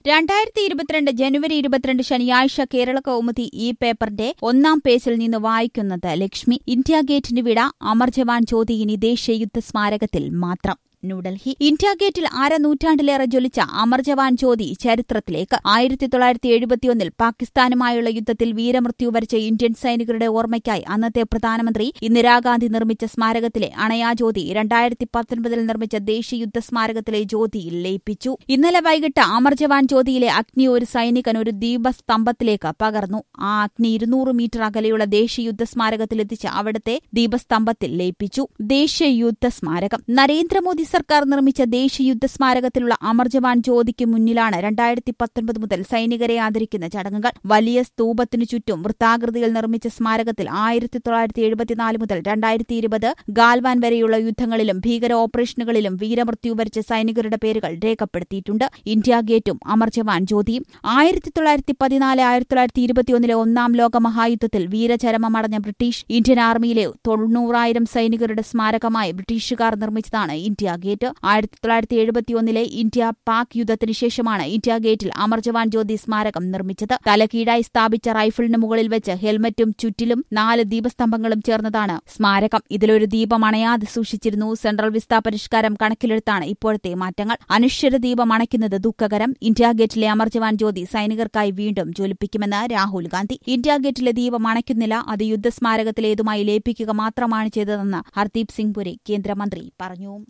രണ്ടായിരത്തി ഇരുപത്തിരണ്ട് ജനുവരി ഇരുപത്തിരണ്ട് ശനിയാഴ്ച കേരള കൗമുദി ഈ പേപ്പറിന്റെ ഒന്നാം പേജിൽ നിന്ന് വായിക്കുന്നത് ലക്ഷ്മി ഇന്ത്യ ഗേറ്റിന് വിട അമർ ജവാൻ ജ്യോതി ഇനി ദേശീയ യുദ്ധ സ്മാരകത്തിൽ മാത്രം ന്യൂഡൽഹി ഇന്ത്യ ഗേറ്റിൽ അരനൂറ്റാണ്ടിലേറെ ജ്വലിച്ച അമർ ജവാൻ ജ്യോതി ചരിത്രത്തിലേക്ക് ആയിരത്തി തൊള്ളായിരത്തി എഴുപത്തിയൊന്നിൽ പാകിസ്ഥാനുമായുള്ള യുദ്ധത്തിൽ വീരമൃത്യു വരിച്ച ഇന്ത്യൻ സൈനികരുടെ ഓർമ്മയ്ക്കായി അന്നത്തെ പ്രധാനമന്ത്രി ഇന്ദിരാഗാന്ധി നിർമ്മിച്ച സ്മാരകത്തിലെ അണയാ ജ്യോതി രണ്ടായിരത്തി പത്തൊൻപതിൽ നിർമ്മിച്ച ദേശീയ യുദ്ധ സ്മാരകത്തിലെ ജ്യോതിയിൽ ലയിപ്പിച്ചു ഇന്നലെ വൈകിട്ട് അമർ ജവാൻ ജ്യോതിയിലെ അഗ്നി ഒരു സൈനികൻ ഒരു ദീപസ്തംഭത്തിലേക്ക് പകർന്നു ആ അഗ്നി ഇരുന്നൂറ് മീറ്റർ അകലെയുള്ള ദേശീയ യുദ്ധ സ്മാരകത്തിലെത്തിച്ച് അവിടുത്തെ ദീപസ്തംഭത്തിൽ ലയിപ്പിച്ചു ദേശീയ യുദ്ധ സ്മാരകം നരേന്ദ്രമോദി സർക്കാർ നിർമ്മിച്ച ദേശീയ യുദ്ധ സ്മാരകത്തിലുള്ള അമർ ജവാൻ ജ്യോതിക്ക് മുന്നിലാണ് രണ്ടായിരത്തി പത്തൊൻപത് മുതൽ സൈനികരെ ആദരിക്കുന്ന ചടങ്ങുകൾ വലിയ സ്തൂപത്തിനു ചുറ്റും വൃത്താകൃതിയിൽ നിർമ്മിച്ച സ്മാരകത്തിൽ ആയിരത്തി തൊള്ളായിരത്തി എഴുപത്തിനാല് മുതൽ രണ്ടായിരത്തി ഇരുപത് ഗാൽവാൻ വരെയുള്ള യുദ്ധങ്ങളിലും ഭീകര ഓപ്പറേഷനുകളിലും വീരമൃത്യു വരിച്ച സൈനികരുടെ പേരുകൾ രേഖപ്പെടുത്തിയിട്ടുണ്ട് ഇന്ത്യ ഗേറ്റും അമർ ജവാൻ ജ്യോതിയും ആയിരത്തി തൊള്ളായിരത്തി പതിനാല് ആയിരത്തി തൊള്ളായിരത്തി ഇരുപത്തിയൊന്നിലെ ഒന്നാം ലോക മഹായുദ്ധത്തിൽ വീരചരമമടഞ്ഞ ബ്രിട്ടീഷ് ഇന്ത്യൻ ആർമിയിലെ തൊണ്ണൂറായിരം സൈനികരുടെ സ്മാരകമായി ബ്രിട്ടീഷുകാർ നിർമ്മിച്ചതാണ് ഇന്ത്യ ഗേറ്റ് ആയിരത്തി തൊള്ളായിരത്തി എഴുപത്തിയൊന്നിലെ ഇന്ത്യ പാക് യുദ്ധത്തിന് ശേഷമാണ് ഇന്ത്യ ഗേറ്റിൽ അമർ ജവാൻ ജ്യോതി സ്മാരകം നിർമ്മിച്ചത് തലകീഴായി സ്ഥാപിച്ച റൈഫിളിന് മുകളിൽ വെച്ച് ഹെൽമറ്റും ചുറ്റിലും നാല് ദീപസ്തംഭങ്ങളും ചേർന്നതാണ് സ്മാരകം ഇതിലൊരു ദീപം അണയാതെ സൂക്ഷിച്ചിരുന്നു സെൻട്രൽ വിസ്ത പരിഷ്കാരം കണക്കിലെടുത്താണ് ഇപ്പോഴത്തെ മാറ്റങ്ങൾ അനശ്വര ദീപം അണയ്ക്കുന്നത് ദുഃഖകരം ഇന്ത്യ ഗേറ്റിലെ അമർ ജവാൻ ജ്യോതി സൈനികർക്കായി വീണ്ടും ജ്വലിപ്പിക്കുമെന്ന് രാഹുൽ ഗാന്ധി ഇന്ത്യ ഗേറ്റിലെ ദീപം അണയ്ക്കുന്നില്ല അത് യുദ്ധസ്മാരകത്തിലേതുമായി ലയിപ്പിക്കുക മാത്രമാണ് ചെയ്തതെന്ന് ഹർദീപ് സിംഗ് പുരി കേന്ദ്രമന്ത്രി പറഞ്ഞു